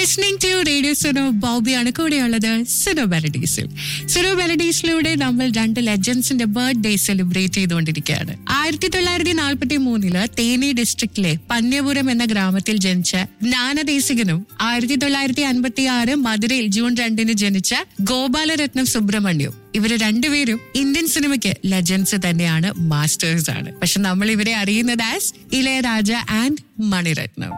listening to radio Suno ബോബിയാണ് കൂടെയുള്ളത് സുനോ മെലഡീസിൽ സുനോ മെലഡീസിലൂടെ നമ്മൾ രണ്ട് ലെജൻസിന്റെ ബർത്ത്ഡേ സെലിബ്രേറ്റ് ചെയ്തുകൊണ്ടിരിക്കുകയാണ് ആയിരത്തി തൊള്ളായിരത്തി നാൽപ്പത്തി മൂന്നില് തേനി ഡിസ്ട്രിക്റ്റിലെ പന്യപുരം എന്ന ഗ്രാമത്തിൽ ജനിച്ച ജ്ഞാനദേശികനും ആയിരത്തി തൊള്ളായിരത്തി അൻപത്തി ആറ് മധുരയിൽ ജൂൺ രണ്ടിന് ജനിച്ച ഗോപാലരത്നം സുബ്രഹ്മണ്യവും ഇവര് രണ്ടുപേരും ഇന്ത്യൻ സിനിമയ്ക്ക് ലെജൻസ് തന്നെയാണ് മാസ്റ്റേഴ്സ് ആണ് പക്ഷെ നമ്മൾ ഇവരെ അറിയുന്നത് ആസ് ഇളയരാജ ആൻഡ് മണിരത്നം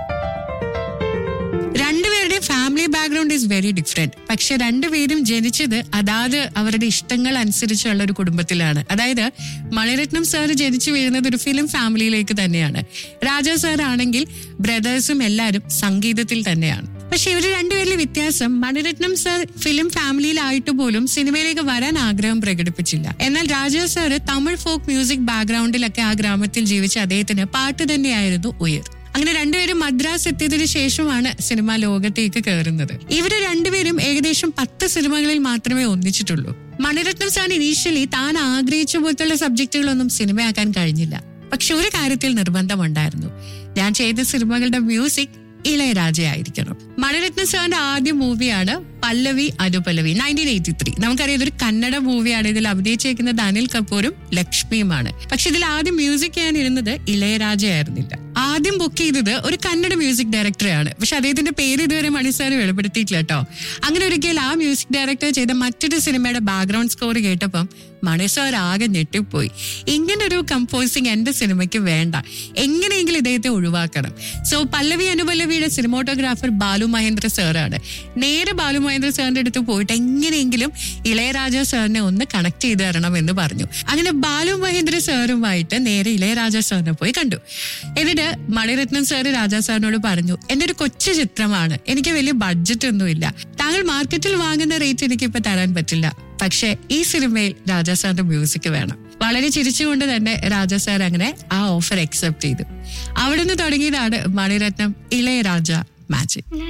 രണ്ടുപേരുടെയും family background is very different പക്ഷെ രണ്ടുപേരും ജനിച്ചത് അതാത് അവരുടെ ഇഷ്ടങ്ങൾ അനുസരിച്ചുള്ള ഒരു കുടുംബത്തിലാണ് അതായത് മണിരത്നം സാർ ജനിച്ചു വീഴുന്നത് ഒരു ഫിലിം ഫാമിലിയിലേക്ക് തന്നെയാണ് രാജാ സാർ ആണെങ്കിൽ ബ്രദേഴ്സും എല്ലാവരും സംഗീതത്തിൽ തന്നെയാണ് പക്ഷെ ഇവര് രണ്ടുപേരിലെ വ്യത്യാസം മണിരത്നം സാർ ഫിലിം ഫാമിലിയിലായിട്ട് പോലും സിനിമയിലേക്ക് വരാൻ ആഗ്രഹം പ്രകടിപ്പിച്ചില്ല എന്നാൽ Raja sir Tamil folk music ബാക്ക്ഗ്രൗണ്ടിലൊക്കെ ആ ഗ്രാമത്തിൽ ജീവിച്ച അദ്ദേഹത്തിന് പാട്ട് തന്നെയായിരുന്നു ഉയർ അങ്ങനെ രണ്ടുപേരും മദ്രാസ് എത്തിയതിനു ശേഷമാണ് സിനിമാ ലോകത്തേക്ക് കയറുന്നത് ഇവര് രണ്ടുപേരും ഏകദേശം പത്ത് സിനിമകളിൽ മാത്രമേ ഒന്നിച്ചിട്ടുള്ളൂ മണിരത്നം സാർ ഇനീഷ്യലി താൻ ആഗ്രഹിച്ച പോലത്തുള്ള സബ്ജക്റ്റുകളൊന്നും സിനിമയാക്കാൻ കഴിഞ്ഞില്ല പക്ഷെ ഒരു കാര്യത്തിൽ നിർബന്ധമുണ്ടായിരുന്നു ഞാൻ ചെയ്ത സിനിമകളുടെ മ്യൂസിക് ഇളയരാജയായിരിക്കണം മണിരത്നം സാറിന്റെ ആദ്യ മൂവിയാണ് Pallavi Anupallavi nineteen eighty three നമുക്കറിയാം ഇതൊരു കന്നഡ മൂവിയാണ് ഇതിൽ അഭിനയിച്ചേക്കുന്നത് അനിൽ കപൂറും ലക്ഷ്മിയുമാണ് പക്ഷെ ഇതിൽ ആദ്യം മ്യൂസിക് ചെയ്യാൻ ഇരുന്നത് ഇളയരാജയായിരുന്നില്ല ആദ്യം ബുക്ക് ചെയ്തത് ഒരു കന്നഡ മ്യൂസിക് ഡയറക്ടറെയാണ് പക്ഷെ അദ്ദേഹത്തിന്റെ പേര് ഇതുവരെ മണി സാർ വെളിപ്പെടുത്തിയിട്ടില്ല കേട്ടോ അങ്ങനെ ഒരിക്കൽ ആ മ്യൂസിക് ഡയറക്ടർ ചെയ്ത മറ്റൊരു സിനിമയുടെ ബാക്ക്ഗ്രൗണ്ട് സ്കോർ കേട്ടപ്പം മണി സാർ ആകെ ഞെട്ടിപ്പോയി ഇങ്ങനൊരു കമ്പോസിങ് എന്റെ സിനിമയ്ക്ക് വേണ്ട എങ്ങനെയെങ്കിലും ഇദ്ദേഹത്തെ ഒഴിവാക്കണം സോ പല്ലവി അനുപല്ലവിയുടെ സിനിമോട്ടോഗ്രാഫർ ബാലു മഹേന്ദ്ര സാറാണ് നേരെ ബാലു മഹേന്ദ്ര സാറിന്റെ അടുത്ത് പോയിട്ട് എങ്ങനെയെങ്കിലും ഇളയരാജ സാറിനെ ഒന്ന് കണക്ട് ചെയ്ത് തരണം എന്ന് പറഞ്ഞു അങ്ങനെ ബാലു മഹേന്ദ്ര സാറുമായിട്ട് നേരെ ഇളയരാജ സാറിനെ പോയി കണ്ടു എന്നിട്ട് മണിരത്നം സാറ് രാജാ സാറിനോട് പറഞ്ഞു എന്റെ ഒരു കൊച്ചു ചിത്രമാണ് എനിക്ക് വലിയ ബഡ്ജറ്റ് ഒന്നുമില്ല താങ്കൾ മാർക്കറ്റിൽ വാങ്ങുന്ന റേറ്റ് എനിക്ക് ഇപ്പൊ തരാൻ പറ്റില്ല പക്ഷെ ഈ സിനിമയിൽ രാജാ സാറിന്റെ മ്യൂസിക് വേണം വളരെ ചിരിച്ചുകൊണ്ട് തന്നെ രാജാ സാർ അങ്ങനെ ആ ഓഫർ അക്സെപ്റ്റ് ചെയ്തു അവിടുന്ന് തുടങ്ങിയതാണ് മണിരത്നം ഇളയരാജ മാജിക്